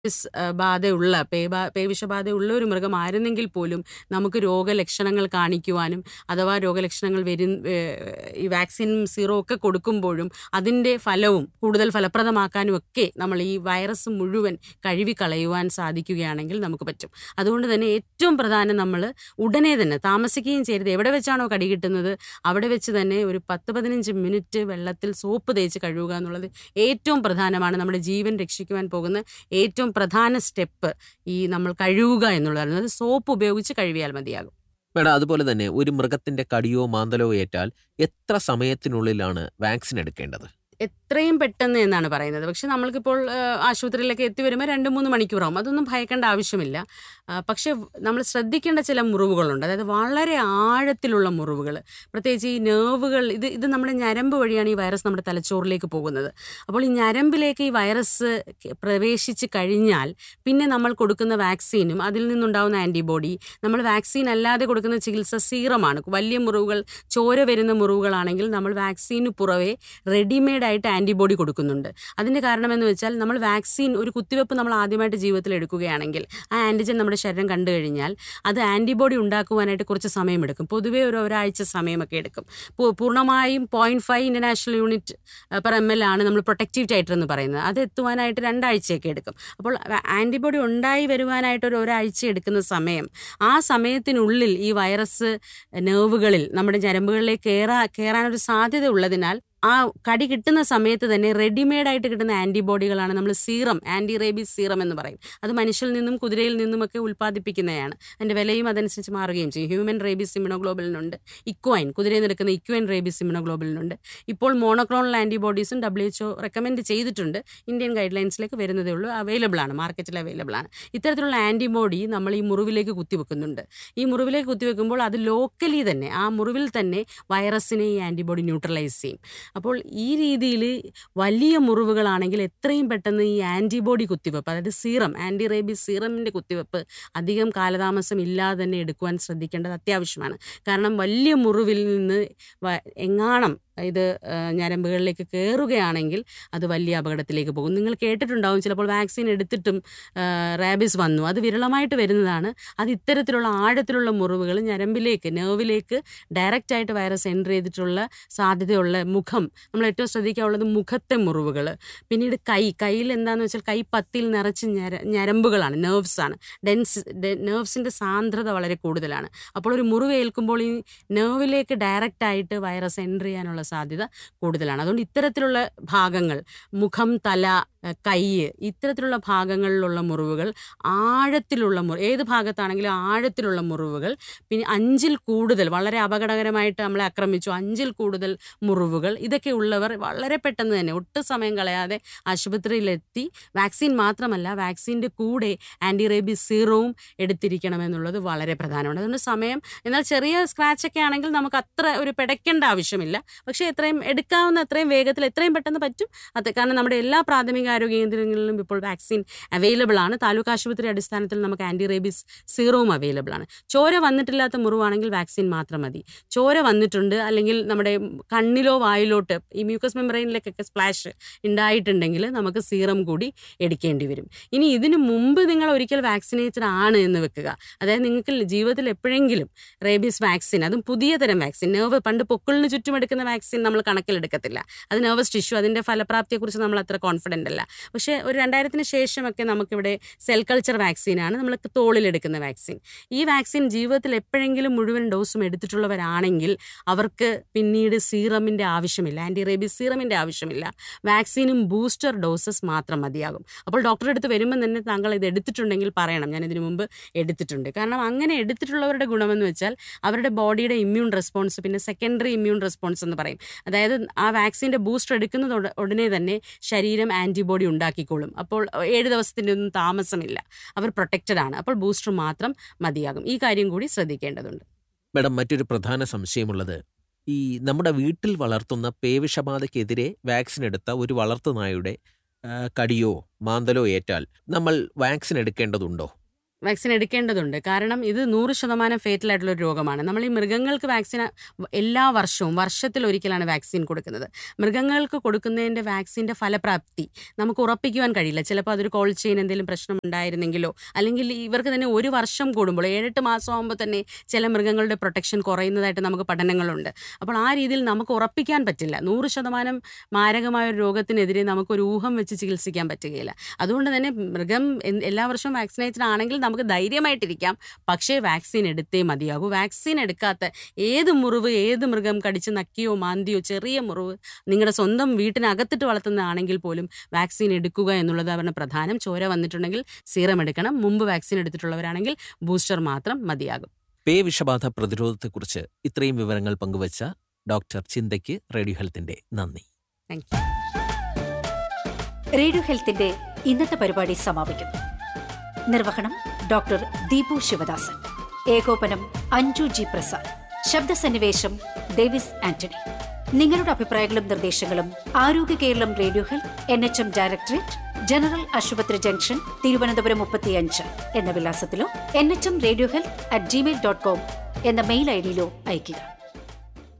സ് ബാധയുള്ള പേ ബാ പേവിഷബാധയുള്ള ഒരു മൃഗമായിരുന്നെങ്കിൽ പോലും നമുക്ക് രോഗലക്ഷണങ്ങൾ കാണിക്കുവാനും അഥവാ രോഗലക്ഷണങ്ങൾ വരും ഈ വാക്സിൻ സീറോ ഒക്കെ കൊടുക്കുമ്പോഴും അതിൻ്റെ ഫലവും കൂടുതൽ ഫലപ്രദമാക്കാനും ഒക്കെ നമ്മൾ ഈ വൈറസ് മുഴുവൻ കഴുകിക്കളയുവാൻ സാധിക്കുകയാണെങ്കിൽ നമുക്ക് പറ്റും അതുകൊണ്ട് തന്നെ ഏറ്റവും പ്രധാനം നമ്മൾ ഉടനെ തന്നെ താമസിക്കുകയും ചെയ്യരുത് എവിടെ വെച്ചാണോ കടി കിട്ടുന്നത് അവിടെ വെച്ച് തന്നെ ഒരു പത്ത് പതിനഞ്ച് മിനിറ്റ് വെള്ളത്തിൽ സോപ്പ് തേച്ച് കഴുകുക എന്നുള്ളത് ഏറ്റവും പ്രധാനമാണ് നമ്മുടെ ജീവൻ രക്ഷിക്കുവാൻ പോകുന്ന ഏറ്റവും പ്രധാന സ്റ്റെപ്പ് ഈ നമ്മൾ കഴുകുക എന്നുള്ളതാണ് അത് സോപ്പ് ഉപയോഗിച്ച് കഴുകിയാൽ മതിയാകും മേഡം അതുപോലെ തന്നെ ഒരു മൃഗത്തിന്റെ കടിയോ മാന്തലോ ഏറ്റാൽ എത്ര സമയത്തിനുള്ളിലാണ് വാക്സിൻ എടുക്കേണ്ടത് എത്രയും പെട്ടെന്ന് എന്നാണ് പറയുന്നത് പക്ഷെ നമ്മൾക്കിപ്പോൾ ആ, ആശുപത്രിയിലൊക്കെ എത്തി വരുമ്പോൾ രണ്ട് മൂന്ന് മണിക്കൂറാവും അതൊന്നും ഭയക്കേണ്ട ആവശ്യമില്ല ആ, പക്ഷെ നമ്മൾ ശ്രദ്ധിക്കേണ്ട ചില മുറിവുകളുണ്ട് അതായത് വളരെ ആഴത്തിലുള്ള മുറിവുകൾ പ്രത്യേകിച്ച് ഈ നെർവുകൾ ഇത് ഇത് നമ്മുടെ ഞരമ്പ് വഴിയാണ് ഈ വൈറസ് നമ്മുടെ തലച്ചോറിലേക്ക് പോകുന്നത് അപ്പോൾ ഈ ഞരമ്പിലേക്ക് ഈ വൈറസ് പ്രവേശിച്ച് കഴിഞ്ഞാൽ പിന്നെ നമ്മൾ കൊടുക്കുന്ന വാക്സിനും അതിൽ നിന്നുണ്ടാവുന്ന ആൻറ്റിബോഡി നമ്മൾ വാക്സിൻ അല്ലാതെ കൊടുക്കുന്ന ചികിത്സ സീറമാണ് വലിയ മുറിവുകൾ ചോര വരുന്ന മുറിവുകളാണെങ്കിൽ നമ്മൾ വാക്സിന് പുറവെ റെഡിമെയ്ഡ് ആയിട്ട് ആൻറ്റിബോഡി കൊടുക്കുന്നുണ്ട് അതിൻ്റെ കാരണമെന്ന് വെച്ചാൽ നമ്മൾ വാക്സിൻ ഒരു കുത്തിവെപ്പ് നമ്മൾ ആദ്യമായിട്ട് ജീവിതത്തിൽ എടുക്കുകയാണെങ്കിൽ ആ ആൻറ്റിജൻ നമ്മുടെ ശരീരം കണ്ടു കഴിഞ്ഞാൽ അത് ആൻറ്റിബോഡി ഉണ്ടാക്കുവാനായിട്ട് കുറച്ച് സമയമെടുക്കും പൊതുവേ ഒരു ഒരാഴ്ച സമയമൊക്കെ എടുക്കും പൂ- പൂർണ്ണമായും point five international unit per M L ആണ് നമ്മൾ പ്രൊട്ടക്റ്റീവ് ടൈറ്റർ എന്ന് പറയുന്നത് അത് എത്തുവാനായിട്ട് രണ്ടാഴ്ചയൊക്കെ എടുക്കും അപ്പോൾ ആൻറ്റിബോഡി ഉണ്ടായി വരുവാനായിട്ട് ഒരു ഒരാഴ്ച എടുക്കുന്ന സമയം ആ സമയത്തിനുള്ളിൽ ഈ വൈറസ് നെർവുകളിൽ നമ്മുടെ ഞരമ്പുകളിലേക്ക് കയറാ കയറാനൊരു സാധ്യത ഉള്ളതിനാൽ ആ കടി കിട്ടുന്ന സമയത്ത് തന്നെ റെഡിമെയ്ഡ് ആയിട്ട് കിട്ടുന്ന ആൻറ്റിബോഡികളാണ് നമ്മൾ സീറം ആൻറ്റി റേബീസ് സീറം എന്ന് പറയും അത് മനുഷ്യരിൽ നിന്നും കുതിരയിൽ നിന്നുമൊക്കെ ഉൽപ്പാദിപ്പിക്കുന്നതാണ് അതിൻ്റെ വിലയും അതനുസരിച്ച് മാറുകയും ചെയ്യും ഹ്യൂമൻ റേബീസ് ഇമ്യൂണോഗ്ലോബലിനുണ്ട് ഇക്വൈൻ കുതിരയിൽ നിന്ന് എടുക്കുന്ന ഇക്വൈൻ റേബീസ് ഇമ്യൂണോഗ്ലോബലിനുണ്ട് ഇപ്പോൾ മോണോക്ലോണൽ ആൻറ്റിബോഡീസും ഡബ്ല്യു എച്ച്ഒ റെക്കമെൻഡ് ചെയ്തിട്ടുണ്ട് ഇന്ത്യൻ ഗൈഡ് ലൈൻസിലേക്ക് വരുന്നതേ ഉള്ളൂ അവൈലബിൾ ആണ് മാർക്കറ്റിൽ അവൈലബിൾ ആണ് ഇത്തരത്തിലുള്ള ആൻറ്റിബോഡി നമ്മൾ ഈ മുറിവിലേക്ക് കുത്തിവെക്കുന്നുണ്ട് ഈ മുറിവിലേക്ക് കുത്തിവെക്കുമ്പോൾ അത് ലോക്കലി തന്നെ ആ മുറിവിൽ തന്നെ വൈറസിനെ ഈ ആൻറ്റിബോഡി ന്യൂട്രലൈസ് ചെയ്യും അപ്പോൾ ഈ രീതിയിൽ വലിയ മുറിവുകളാണെങ്കിൽ എത്രയും പെട്ടെന്ന് ഈ ആൻറ്റിബോഡി കുത്തിവെപ്പ് അതായത് സീറം ആൻറ്റി റേബീസ് സീറമിൻ്റെ കുത്തിവെപ്പ് അധികം കാലതാമസം ഇല്ലാതെ തന്നെ എടുക്കുവാൻ ശ്രദ്ധിക്കേണ്ടത് അത്യാവശ്യമാണ് കാരണം വലിയ മുറിവിൽ നിന്ന് വ- എങ്ങാണം ഇത് ആ, ഞരമ്പുകളിലേക്ക് കയറുകയാണെങ്കിൽ അത് വലിയ അപകടത്തിലേക്ക് പോകും നിങ്ങൾ കേട്ടിട്ടുണ്ടാവും ചിലപ്പോൾ വാക്സിൻ എടുത്തിട്ടും ആ, റാബിസ് വന്നു അത് വിരളമായിട്ട് വരുന്നതാണ് അത് ഇത്തരത്തിലുള്ള ആഴത്തിലുള്ള മുറിവുകൾ ഞരമ്പിലേക്ക് നെർവിലേക്ക് ഡയറക്റ്റ് ആയിട്ട് വൈറസ് എൻ്റർ ചെയ്തിട്ടുള്ള സാധ്യതയുള്ള മുഖം നമ്മൾ ഏറ്റവും ശ്രദ്ധിക്കാനുള്ളത് മുഖത്തെ മുറിവുകൾ പിന്നീട് കൈ കയ്യിൽ എന്താണെന്ന് വെച്ചാൽ കൈ പത്തിയിൽ നിറച്ച് ഞര ഞരമ്പുകളാണ് നെർവ്സ് ആണ് ഡെൻസ് നെർവ്സിൻ്റെ സാന്ദ്രത വളരെ കൂടുതലാണ് അപ്പോൾ ഒരു മുറിവ് ഏൽക്കുമ്പോൾ ഈ നെർവിലേക്ക് ഡയറക്റ്റ് ആയിട്ട് വൈറസ് എൻ്റർ ചെയ്യാനുള്ള സാധ്യത കൂടുതലാണ് അതുകൊണ്ട് ഇത്തരത്തിലുള്ള ഭാഗങ്ങൾ മുഖം തല ഏഹ് കൈ ഇത്തരത്തിലുള്ള ഭാഗങ്ങളിലുള്ള മുറിവുകൾ ആഴത്തിലുള്ള മുറി ഏത് ഭാഗത്താണെങ്കിലും ആഴത്തിലുള്ള മുറിവുകൾ പിന്നെ അഞ്ചിൽ കൂടുതൽ വളരെ അപകടകരമായിട്ട് നമ്മളെ ആക്രമിച്ചു അഞ്ചിൽ കൂടുതൽ മുറിവുകൾ ഇതൊക്കെ ഉള്ളവർ വളരെ പെട്ടെന്ന് തന്നെ ഒട്ടും സമയം കളയാതെ ആശുപത്രിയിലെത്തി വാക്സിൻ മാത്രമല്ല വാക്സിൻ്റെ കൂടെ ആൻറ്റി റേബീസ് സീറോവും എടുത്തിരിക്കണമെന്നുള്ളത് വളരെ പ്രധാനമാണ് അതുകൊണ്ട് സമയം എന്നാൽ ചെറിയ സ്ക്രാച്ച് ഒക്കെ ആണെങ്കിൽ നമുക്ക് അത്ര ഒരു പിടയ്ക്കേണ്ട ആവശ്യമില്ല പക്ഷേ എത്രയും എടുക്കാവുന്ന എത്രയും വേഗത്തിൽ എത്രയും പെട്ടെന്ന് പറ്റും അത് കാരണം നമ്മുടെ എല്ലാ പ്രാഥമിക ആരോഗ്യ കേന്ദ്രങ്ങളിലും ഇപ്പോൾ വാക്സിൻ അവൈലബിൾ ആണ് താലൂക്ക് ആശുപത്രി അടിസ്ഥാനത്തിൽ നമുക്ക് ആൻറ്റി റേബീസ് സീറോവും അവൈലബിൾ ആണ് ചോര വന്നിട്ടില്ലാത്ത മുറിവാണെങ്കിൽ വാക്സിൻ മാത്രം മതി ചോര വന്നിട്ടുണ്ട് അല്ലെങ്കിൽ നമ്മുടെ കണ്ണിലോ വായിലോട്ട് ഈ മ്യൂക്കസ് മെമ്പറൈനിലേക്കൊക്കെ സ്പ്ലാഷ് ഉണ്ടായിട്ടുണ്ടെങ്കിൽ നമുക്ക് സീറം കൂടി എടുക്കേണ്ടി വരും ഇനി ഇതിനു മുമ്പ് നിങ്ങൾ ഒരിക്കൽ വാക്സിനേറ്റഡ് ആണ് എന്ന് വെക്കുക അതായത് നിങ്ങൾക്ക് ജീവിതത്തിൽ എപ്പോഴെങ്കിലും റേബീസ് വാക്സിൻ അതും പുതിയ തരം വാക്സിൻ നെർവ് പണ്ട് പൊക്കിളിന് ചുറ്റും എടുക്കുന്ന വാക്സിൻ നമ്മൾ കണക്കിലെടുക്കത്തില്ല അത് നെർവസ് ടിഷ്യൂ അതിൻ്റെ ഫലപ്രാപ്തിയെക്കുറിച്ച് നമ്മൾ അത്ര കോൺഫിഡൻ്റ് അല്ല പക്ഷേ ഒരു രണ്ടായിരത്തിന് ശേഷമൊക്കെ നമുക്കിവിടെ സെൽ കൾച്ചർ വാക്സിനാണ് നമ്മൾ തോളിലെടുക്കുന്ന വാക്സിൻ ഈ വാക്സിൻ ജീവിതത്തിൽ എപ്പോഴെങ്കിലും മുഴുവൻ ഡോസും എടുത്തിട്ടുള്ളവരാണെങ്കിൽ അവർക്ക് പിന്നീട് സീറമിൻ്റെ ആവശ്യമില്ല ആൻറ്റി റേബീസ് സീറമിൻ്റെ ആവശ്യമില്ല വാക്സിനും ബൂസ്റ്റർ ഡോസസ് മാത്രം മതിയാകും അപ്പോൾ ഡോക്ടറെ അടുത്ത് വരുമ്പോൾ തന്നെ താങ്കൾ ഇത് എടുത്തിട്ടുണ്ടെങ്കിൽ പറയണം ഞാൻ ഇതിനു മുമ്പ് എടുത്തിട്ടുണ്ട് കാരണം അങ്ങനെ എടുത്തിട്ടുള്ളവരുടെ ഗുണമെന്ന് വെച്ചാൽ അവരുടെ ബോഡിയുടെ ഇമ്മ്യൂൺ റെസ്പോൺസ് പിന്നെ സെക്കൻഡറി ഇമ്മ്യൂൺ റെസ്പോൺസ് എന്ന് പറയും അതായത് ആ വാക്സിൻ്റെ ബൂസ്റ്റർ എടുക്കുന്നത് ഉട- ഉടനെ തന്നെ ശരീരം ആൻറ്റിബോഡി ഉണ്ടാക്കിക്കോളും അപ്പോൾ ഏഴ് ദിവസത്തിൻ്റെ ഒന്നും താമസമില്ല അവർ പ്രൊട്ടക്റ്റഡ് ആണ് അപ്പോൾ ബൂസ്റ്റർ മാത്രം മതിയാകും ഈ കാര്യം കൂടി ശ്രദ്ധിക്കേണ്ടതുണ്ട് മേഡം മറ്റൊരു പ്രധാന സംശയമുള്ളത് ഈ നമ്മുടെ വീട്ടിൽ വളർത്തുന്ന പേവിഷബാധയ്ക്കെതിരെ വാക്സിൻ എടുത്ത ഒരു വളർത്തുനായുടെ ആ, കടിയോ മാന്തലോ ഏറ്റാൽ നമ്മൾ വാക്സിൻ എടുക്കേണ്ടതുണ്ടോ വാക്സിൻ എടുക്കേണ്ടതുണ്ട് കാരണം ഇത് നൂറ് ശതമാനം ഫേറ്റൽ ആയിട്ടുള്ള ഒരു രോഗമാണ് നമ്മൾ ഈ മൃഗങ്ങൾക്ക് വാക്സിൻ എല്ലാ വർഷവും വർഷത്തിൽ ഒരിക്കലാണ് വാക്സിൻ കൊടുക്കുന്നത് മൃഗങ്ങൾക്ക് കൊടുക്കുന്നതിൻ്റെ വാക്സിൻ്റെ ഫലപ്രാപ്തി നമുക്ക് ഉറപ്പിക്കുവാൻ കഴിയില്ല ചിലപ്പോൾ അതൊരു കോൾ ചെയിൻ എന്തെങ്കിലും പ്രശ്നം ഉണ്ടായിരുന്നെങ്കിലോ അല്ലെങ്കിൽ ഇവർക്ക് തന്നെ ഒരു വർഷം കൂടുമ്പോൾ ഏഴെട്ട് മാസം ആകുമ്പോൾ തന്നെ ചില മൃഗങ്ങളുടെ പ്രൊട്ടക്ഷൻ കുറയുന്നതായിട്ട് നമുക്ക് പഠനങ്ങളുണ്ട് അപ്പോൾ ആ രീതിയിൽ നമുക്ക് ഉറപ്പിക്കാൻ പറ്റില്ല നൂറ് ശതമാനം മാരകമായ ഒരു രോഗത്തിനെതിരെ നമുക്കൊരു ഊഹം വെച്ച് ചികിത്സിക്കാൻ പറ്റുകയില്ല അതുകൊണ്ട് തന്നെ മൃഗം എൻ- എല്ലാ വർഷവും വാക്സിനേറ്റഡ് ആണെങ്കിൽ നമുക്ക് ധൈര്യമായിട്ടിരിക്കാം പക്ഷേ വാക്സിൻ എടുത്തേ മതിയാകൂ വാക്സിൻ എടുക്കാത്ത ഏത് മുറിവ് ഏത് മൃഗം കടിച്ച് നക്കിയോ മാന്തിയോ ചെറിയ മുറിവ് നിങ്ങളുടെ സ്വന്തം വീട്ടിനകത്തിട്ട് വളർത്തുന്നതാണെങ്കിൽ പോലും വാക്സിൻ എടുക്കുക എന്നുള്ളത് അവരുടെ പ്രധാനം ചോര വന്നിട്ടുണ്ടെങ്കിൽ സീറം എടുക്കണം മുമ്പ് വാക്സിൻ എടുത്തിട്ടുള്ളവരാണെങ്കിൽ ബൂസ്റ്റർ മാത്രം മതിയാകും പേ വിഷബാധ പ്രതിരോധത്തെക്കുറിച്ച് ഇത്രയും വിവരങ്ങൾ പങ്കുവച്ച ഡോക്ടർ ചിന്തയ്ക്ക് റേഡിയോ ഹെൽത്തിന്റെ നന്ദി താങ്ക് യു റേഡിയോ ഹെൽത്തിന്റെ ഇന്നത്തെ പരിപാടി സമാപിക്കുന്നു നിർവഹണം ഡോക്ടർ ദീപു ശിവദാസൻ ഏകോപനം അഞ്ജു ജി പ്രസാദ് ശബ്ദസന്നിവേശം ഡേവിസ് ആന്റണി നിങ്ങളുടെ അഭിപ്രായങ്ങളും നിർദ്ദേശങ്ങളും Arogya Keralam radio health N H M directorate general ആശുപത്രി ജംഗ്ഷൻ തിരുവനന്തപുരം മുപ്പത്തിയഞ്ച് എന്ന വിലാസത്തിലോ N H M radio health at Gmail dot com എന്ന മെയിൽ ഐ ഡിയിലോ അയയ്ക്കുക